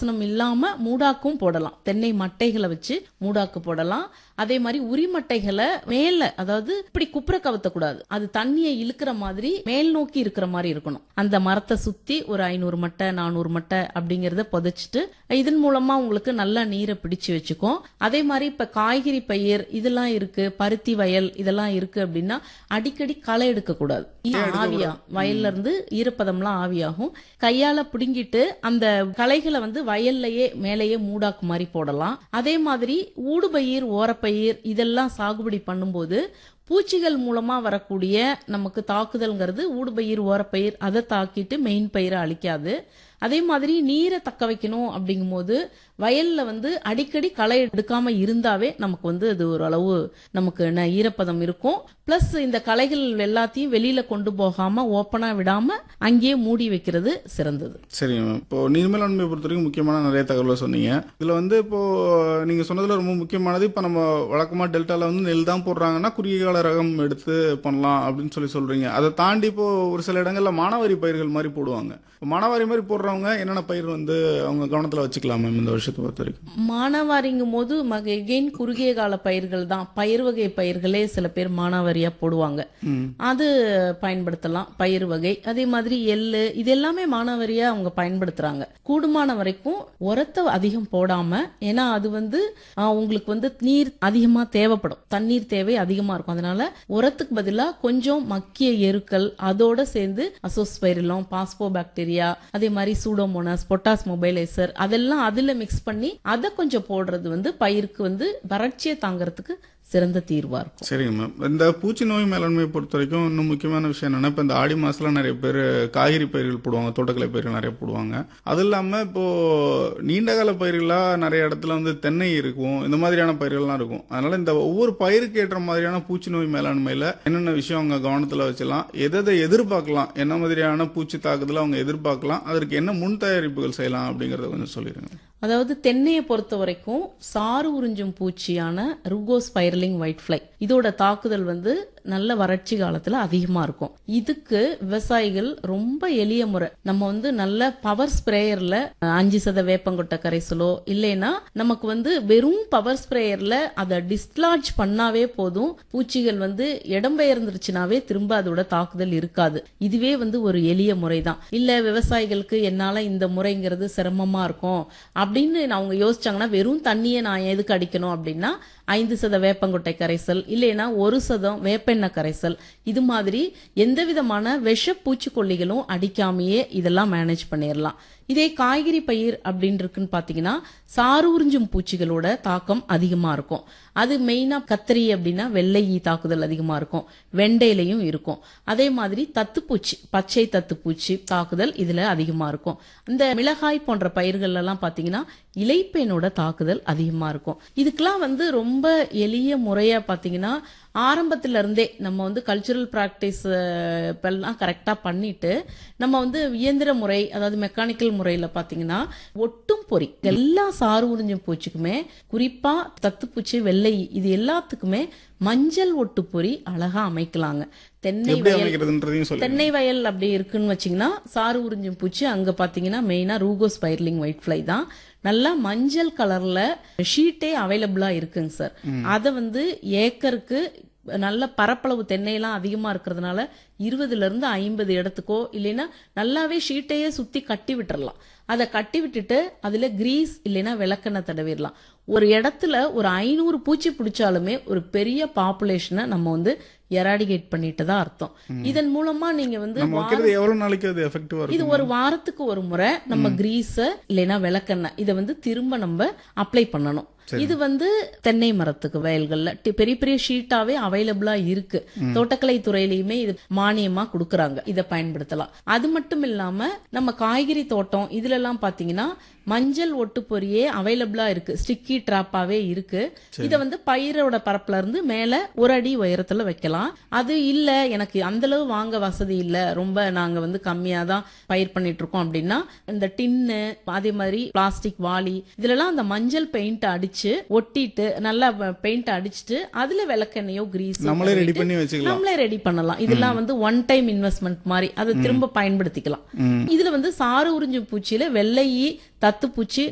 பாசனம் இல்லாம மூடாக்கும் போடலாம் தென்னை மட்டைகளை வச்சு மூடாக்கு போடலாம் அதே மாதிரி உரிமட்டைகளை மேல அதாவது இப்படி குப்புற கவுத்த கூடாது அது தண்ணியை இழுக்கிற மாதிரி மேல் நோக்கி இருக்கிற மாதிரி இருக்கணும் அந்த மரத்தை சுத்தி ஒரு ஐநூறு மட்டை நானூறு மட்டை அப்படிங்கறத புதைச்சிட்டு இதன் மூலமா உங்களுக்கு நல்லா நீரை பிடிச்சு வச்சுக்கும் அதே மாதிரி இப்ப காய்கறி பயிர் இதெல்லாம் இருக்கு பருத்தி வயல் இதெல்லாம் இருக்கு அப்படின்னா அடிக்கடி களை எடுக்க கூடாது ஆவியா வயல்ல இருந்து ஈரப்பதம்லாம் ஆவியாகும் கையால பிடுங்கிட்டு அந்த களைகளை வந்து வயல்லையே மேலேயே மூடாக்கு மாதிரி போடலாம் அதே மாதிரி ஊடுபயிர் ஓரப்பயிர் இதெல்லாம் சாகுபடி பண்ணும்போது பூச்சிகள் மூலமா வரக்கூடிய நமக்கு தாக்குதல்ங்கிறது ஊடுபயிர் ஓரப்பயிர் அதை தாக்கிட்டு மெயின் பயிரை அழிக்காது அதே மாதிரி நீரை தக்க வைக்கணும் அப்படிங்கும்போது வயல்ல வந்து அடிக்கடி களை எடுக்காம இருந்தாவே நமக்கு வந்து அது ஒரு அளவு நமக்கு ந- ஈரப்பதம் இருக்கும் பிளஸ் இந்த களைகள் எல்லாத்தையும் வெளியில கொண்டு போகாம ஓப்பனா விடாம அங்கேயே மூடி வைக்கிறது சிறந்தது சரிங்க மேம் இப்போ நீர் மேலாண்மை பொறுத்த வரைக்கும் முக்கியமான நிறைய தகவலை சொன்னீங்க இதுல வந்து இப்போ நீங்க சொன்னதுல ரொம்ப முக்கியமானது இப்போ நம்ம வழக்கமா டெல்டால வந்து நெல் தான் போடுறாங்கன்னா குறுகிய கால ரகம் எடுத்து பண்ணலாம் அப்படின்னு சொல்லி சொல்றீங்க அதை தாண்டி இப்போ ஒரு சில இடங்கள்ல மானாவாரி பயிர்கள் மாதிரி போடுவாங்க இப்போ மானாவாரி மாதிரி போடுறவங்க என்னென்ன பயிர் வந்து அவங்க கவனத்துல வச்சுக்கலாம் மேம் இந்த வருஷத்தை பொறுத்த வரைக்கும் மானாவாரிங்கும் போது எகெயின் குறுகிய கால பயிர்கள் தான் பயிர் வகை பயிர்களே சில பேர் மானாவாரியா போடுவாங்க அது பயன்படுத்தலாம் பயிர் வகை அதே மாதிரி எள்ளு இது எல்லாமே மானாவாரியா அவங்க பயன்படுத்துறாங்க கூடுமான வரைக்கும் உரத்தை அதிகம் போடாம ஏன்னா அது வந்து ஆ, உங்களுக்கு வந்து நீர் அதிகமா தேவைப்படும் தண்ணீர் தேவை அதிகமா இருக்கும் அதனால உரத்துக்கு பதிலா கொஞ்சம் மக்கிய எருக்கள் அதோட சேர்ந்து அசோஸ்பைரிலம் பாஸ்போ பாக்டீரியா அதே மாதிரி சூடோமோனாஸ் பொட்டாஸ் மொபைலைசர் அதெல்லாம் அதுல மிக்ஸ் பண்ணி அதை கொஞ்சம் போடுறது வந்து பயிருக்கு வந்து வறட்சியை தாங்கறதுக்கு சிறந்த தீர்வா இருக்கும் சரிங்க மேம் இந்த பூச்சி நோய் மேலாண்மையை பொறுத்த வரைக்கும் இன்னும் முக்கியமான விஷயம் என்னன்னா இப்போ இந்த ஆடி மாசத்துல நிறைய பேர் காய்கறி பயிர்கள் போடுவாங்க தோட்டக்கலை பயிர்கள் நிறைய போடுவாங்க அது இல்லாம இப்போ நீண்டகால பயிர்களா நிறைய இடத்துல வந்து தென்னை இருக்கும் இந்த மாதிரியான பயிர்கள்லாம் இருக்கும் அதனால இந்த ஒவ்வொரு பயிருக்கு ஏற்ற மாதிரியான பூச்சி நோய் மேலாண்மையில என்னென்ன விஷயம் அவங்க கவனத்துல வச்சலாம் எதை எதை எதிர்பார்க்கலாம் என்ன மாதிரியான பூச்சி தாக்குதலை அவங்க எதிர்பார்க்கலாம் அதற்கு என்ன முன் தயாரிப்புகள் செய்யலாம் அப்படிங்கறத கொஞ்சம் சொல்லிடுங்க அதாவது தென்னையை பொறுத்த வரைக்கும் சாறு உறிஞ்சும் பூச்சியான ருகோஸ்பைரலிங் ஒயிட் ஃபிளை இதோட தாக்குதல் வந்து நல்ல வறட்சி காலத்துல அதிகமா இருக்கும் இதுக்கு விவசாயிகள் ரொம்ப எளிய முறை நம்ம வந்து நல்ல பவர் ஸ்ப்ரேயர்ல அஞ்சு சத வேப்பங்கொட்டை கரைசலோ இல்லைன்னா நமக்கு வந்து வெறும் பவர் ஸ்ப்ரேயர்ல அதை டிஸ்லார்ஜ் பண்ணாவே போதும் பூச்சிகள் வந்து இடம்பெயர்ந்துருச்சுனாவே திரும்ப அதோட தாக்குதல் இருக்காது இதுவே வந்து ஒரு எளிய முறை தான் இல்ல விவசாயிகளுக்கு என்னால இந்த முறைங்கிறது சிரமமா இருக்கும் அப்படின்னு அவங்க யோசிச்சாங்கன்னா வெறும் தண்ணியை நான் எதுக்கு அடிக்கணும் அப்படின்னா ஐந்து சத வேப்பங்கொட்டை கரைசல் இல்லைன்னா ஒரு சதம் வேப்பெண்ணெய் கரைசல் இது மாதிரி எந்த விதமான விஷ பூச்சிக்கொல்லிகளும் அடிக்காமையே இதெல்லாம் மேனேஜ் பண்ணிடலாம் இதே காய்கறி பயிர் அப்படின்னு இருக்குன்னு பாத்தீங்கன்னா சாறு உறிஞ்சும் பூச்சிகளோட தாக்கம் அதிகமா இருக்கும் அது மெயினா கத்திரி அப்படின்னா வெள்ளை ஈ தாக்குதல் அதிகமா இருக்கும் வெண்டையிலையும் இருக்கும் அதே மாதிரி தத்துப்பூச்சி பச்சை தத்துப்பூச்சி தாக்குதல் இதுல அதிகமா இருக்கும் இந்த மிளகாய் போன்ற பயிர்கள் எல்லாம் பாத்தீங்கன்னா இலைப்பேனோட தாக்குதல் அதிகமா இருக்கும் இதுக்கெல்லாம் வந்து ரொம்ப எளிய முறையா பாத்தீங்கன்னா ஆரம்பத்துல இருந்தே நம்ம வந்து கல்ச்சுரல் பிராக்டிஸ் எல்லாம் கரெக்டா பண்ணிட்டு நம்ம வந்து இயந்திர முறை அதாவது மெக்கானிக்கல் முறையில பாத்தீங்கன்னா ஒட்டும் பொறி எல்லா சாறு உறிஞ்சும் பூச்சிக்குமே குறிப்பா தத்துப்பூச்சி வெள்ளை இது எல்லாத்துக்குமே மஞ்சள் ஒட்டு பொறி அழகா அமைக்கலாங்க தென்னை எப்படி வயல் அமைக்கிறதுன்றதையும் சொல்லி தென்னை வயல் அப்படி இருக்குன்னு வச்சீங்கன்னா சாறு உறிஞ்சும் பூச்சி அங்க பாத்தீங்கன்னா மெயினா ரூகோஸ் பைர்லிங் ஒயிட் ஃபிளை தான் நல்லா மஞ்சள் கலர்ல ஷீட்டே அவைலபிளா இருக்குங்க சார் அத வந்து ஏக்கருக்கு நல்ல பரப்பளவு தென்னையெல்லாம் அதிகமா இருக்கிறதுனால இருபதுல இருந்து ஐம்பது இடத்துக்கோ இல்லைன்னா நல்லாவே ஷீட்டையே சுத்தி கட்டி விட்டுறலாம் அதை கட்டி விட்டுட்டு அதுல கிரீஸ் இல்லைன்னா விளக்கெண்ணெய் தடவிடலாம் ஒரு இடத்துல ஒரு ஐநூறு பூச்சி பிடிச்சாலுமே ஒரு பெரிய பாப்புலேஷனை நம்ம வந்து எராடிகேட் பண்ணிட்டு தான் அர்த்தம் இதன் மூலமா நீங்க வந்து நம்ம வைக்கிறது எவ்வளவு நாளைக்கு அது எஃபெக்டிவா இது இருக்கும் ஒரு வாரத்துக்கு ஒரு முறை நம்ம கிரீஸ இல்லைன்னா விளக்கெண்ணெய் இதை வந்து திரும்ப நம்ம அப்ளை பண்ணணும் இது வந்து தென்னை மரத்துக்கு வயல்கள்ல டி- பெரிய பெரிய ஷீட்டாவே அவைலபிளா இருக்கு தோட்டக்கலை துறையிலயுமே இது மானியமா கொடுக்கறாங்க இதை பயன்படுத்தலாம் அது மட்டும் இல்லாம நம்ம காய்கறி தோட்டம் இதுல எல்லாம் பாத்தீங்கன்னா மஞ்சள் ஒட்டு பொரியே அவைலபிளா இருக்கு ஸ்டிக்கி ட்ராப்பாவே இருக்கு இத வந்து பயிரோட பரப்புல இருந்து மேல ஒரு அடி உயரத்துல வைக்கலாம் அது இல்ல எனக்கு அந்த அளவு வாங்க வசதி இல்ல ரொம்ப நாங்க வந்து கம்மியா தான் பயிர் பண்ணிட்டு இருக்கோம் அப்படின்னா இந்த டின்னு அதே மாதிரி பிளாஸ்டிக் வாளி இதுலலாம் அந்த மஞ்சள் பெயிண்ட் அடிச்சு ஒட்டிட்டு நல்லா பெயிண்ட் அடிச்சுட்டு அதுல விளக்கெண்ணையோ கிரீஸ் நம்மளே ரெடி பண்ணி வச்சுக்கலாம் நம்மளே ரெடி பண்ணலாம் இதெல்லாம் வந்து ஒன் டைம் இன்வெஸ்ட்மெண்ட் மாதிரி அதை திரும்ப பயன்படுத்திக்கலாம் இதுல வந்து சாறு உறிஞ்சும் பூச்சியில வெள்ளை ஈ, தத்துப்பூச்சி